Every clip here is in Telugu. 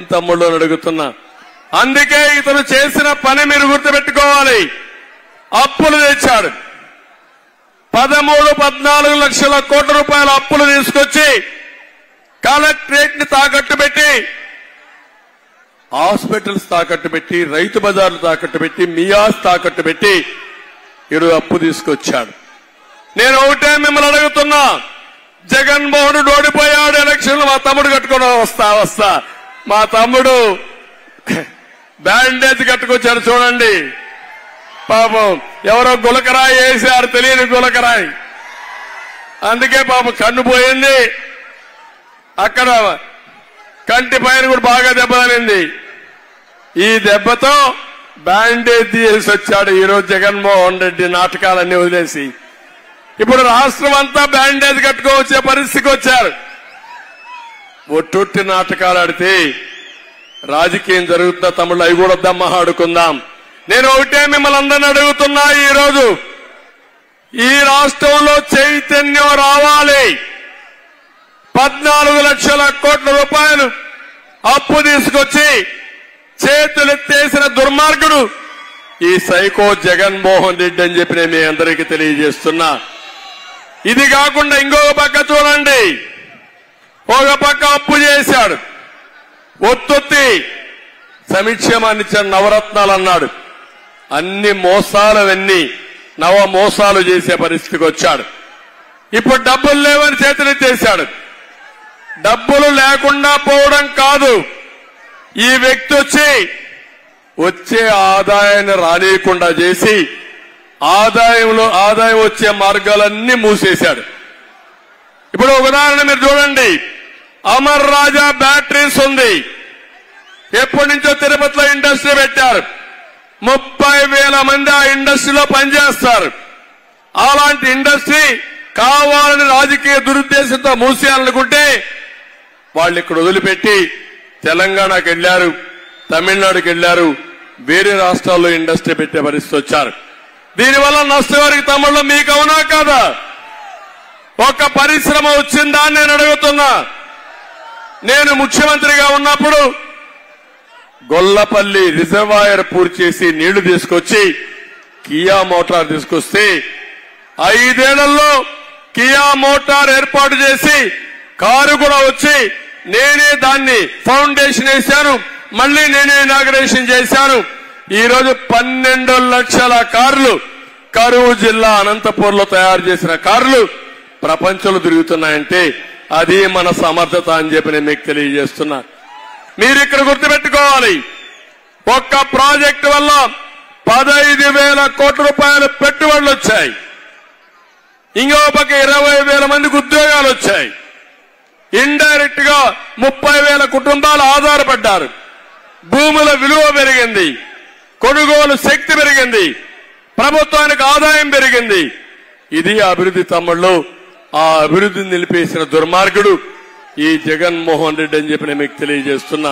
తమ్ముళ్ళు అని అడుగుతున్నా అందుకే ఇతను చేసిన పని మీరు గుర్తుపెట్టుకోవాలి అప్పులు తెచ్చాడు పదమూడు పద్నాలుగు లక్షల కోట్ల రూపాయల అప్పులు తీసుకొచ్చి కలెక్టరేట్ ని తాకట్టు పెట్టి హాస్పిటల్స్ తాకట్టు పెట్టి రైతు బజార్లు తాకట్టు పెట్టి మియాస్ తాకట్టు పెట్టి ఈరోజు అప్పు తీసుకొచ్చాడు నేను ఒకటే మిమ్మల్ని అడుగుతున్నా జగన్మోహన్ రెడ్డి ఓడిపోయాడు ఎలక్షన్ మా తమ్ముడు కట్టుకుని వస్తా వస్తా మా తమ్ముడు బ్యాండేజ్ కట్టుకొచ్చాడు చూడండి పాపం ఎవరో గులకరాయి వేసారు తెలియని గులకరాయి అందుకే పాపం కన్ను పోయింది అక్కడ కంటి పైన కూడా బాగా దెబ్బతలింది ఈ దెబ్బతో బ్యాండేజ్ తీసి వచ్చాడు ఈరోజు జగన్మోహన్ రెడ్డి నాటకాలన్నీ వదిలేసి ఇప్పుడు రాష్ట్రం అంతా బ్యాండేజ్ కట్టుకోవచ్చే పరిస్థితికి వచ్చారు ఒట్టొట్టి నాటకాలు ఆడితే రాజకీయం జరుగుతున్న తమ్ముళ్ళు అవి కూడా వద్దామా ఆడుకుందాం నేను ఒకటే మిమ్మల్ని అందరిని అడుగుతున్నా ఈ రోజు ఈ రాష్ట్రంలో చైతన్యం రావాలి పద్నాలుగు లక్షల కోట్ల రూపాయలు అప్పు తీసుకొచ్చి చేతులెత్తేసిన దుర్మార్గుడు ఈ సైకో జగన్మోహన్ రెడ్డి అని చెప్పి నేను మీ అందరికీ తెలియజేస్తున్నా ఇది కాకుండా ఇంకొక పక్క చూడండి ఒక పక్క అప్పు చేశాడు ఒత్తొత్తి సంక్షేమాన్ని ఇచ్చిన నవరత్నాలు అన్నాడు అన్ని మోసాలవన్నీ నవ మోసాలు చేసే పరిస్థితికి వచ్చాడు ఇప్పుడు డబ్బులు లేవని చేతులెత్తేశాడు డబ్బులు లేకుండా పోవడం కాదు ఈ వ్యక్తి వచ్చి వచ్చే ఆదాయాన్ని రానియకుండా చేసి ఆదాయంలో ఆదాయం వచ్చే మార్గాలన్నీ మూసేశాడు ఇప్పుడు ఒక ఉదాహరణ మీరు చూడండి అమర్ రాజా బ్యాటరీస్ ఉంది ఎప్పటి నుంచో తిరుపతిలో ఇండస్ట్రీ పెట్టారు ముప్పై వేల మంది ఆ ఇండస్ట్రీలో పనిచేస్తారు అలాంటి ఇండస్ట్రీ కావాలని రాజకీయ దురుద్దేశంతో మూసేయాలనుకుంటే వాళ్ళు ఇక్కడ వదిలిపెట్టి తెలంగాణకు వెళ్లారు తమిళనాడుకి వెళ్లారు వేరే రాష్ట్రాల్లో ఇండస్ట్రీ పెట్టే పరిస్థితి వచ్చారు దీనివల్ల నష్టవారికి తమ్ముళ్ళు మీకు అవునా కాదా ఒక పరిశ్రమ వచ్చిందా అని నేను అడుగుతున్నా నేను ముఖ్యమంత్రిగా ఉన్నప్పుడు గొల్లపల్లి రిజర్వాయర్ పూర్తి చేసి నీళ్లు తీసుకొచ్చి కియా మోటార్ తీసుకొస్తే ఐదేళ్లలో కియా మోటార్ ఏర్పాటు చేసి కారు కూడా వచ్చి నేనే దాన్ని ఫౌండేషన్ వేశాను మళ్ళీ నేనే ఇనాగ్రేషన్ చేశాను ఈ రోజు పన్నెండు లక్షల కార్లు కరువు జిల్లా అనంతపూర్ లో తయారు చేసిన కార్లు ప్రపంచంలో తిరుగుతున్నాయంటే అది మన సమర్థత అని చెప్పి నేను మీకు తెలియజేస్తున్నా మీరు ఇక్కడ గుర్తుపెట్టుకోవాలి ఒక్క ప్రాజెక్టు వల్ల పదైదు వేల కోట్ల రూపాయల పెట్టుబడులు వచ్చాయి ఇంకో పక్క ఇరవై వేల మందికి ఉద్యోగాలు వచ్చాయి ఇండైరెక్ట్ గా ముప్పై వేల కుటుంబాలు ఆధారపడ్డారు భూముల విలువ పెరిగింది కొనుగోలు శక్తి పెరిగింది ప్రభుత్వానికి ఆదాయం పెరిగింది ఇది అభివృద్ధి తమ్ముళ్ళు ఆ అభివృద్ధిని నిలిపేసిన దుర్మార్గుడు ఈ జగన్మోహన్ రెడ్డి అని చెప్పి నేను మీకు తెలియజేస్తున్నా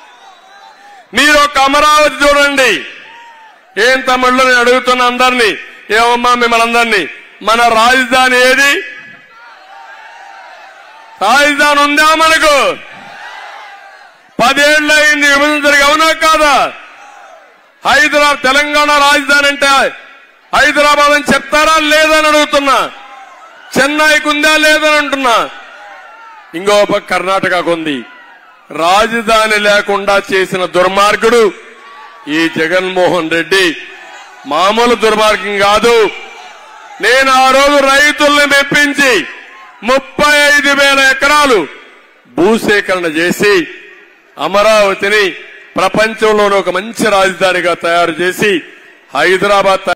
మీరు ఒక అమరావతి చూడండి ఏం తమ్ముళ్ళు నేను అడుగుతున్నా అందరినీ ఏమమ్మా మిమ్మల్ని అందరినీ మన రాజధాని ఏది రాజధాని ఉందా మనకు పదేళ్ళు అయింది విభజన జరిగి అవునా కాదా హైదరాబాద్ తెలంగాణ రాజధాని అంటే హైదరాబాద్ అని చెప్తారా లేదని అడుగుతున్నా చెన్నైకి ఉందా లేదని అంటున్నా ఇంకో పక్క కర్ణాటకకు ఉంది రాజధాని లేకుండా చేసిన దుర్మార్గుడు ఈ జగన్మోహన్ రెడ్డి మామూలు దుర్మార్గం కాదు నేను ఆ రోజు రైతుల్ని మెప్పించి ముప్పై ఐదు వేల ఎకరాలు భూసేకరణ చేసి అమరావతిని ప్రపంచంలోని ఒక మంచి రాజధానిగా తయారు చేసి హైదరాబాద్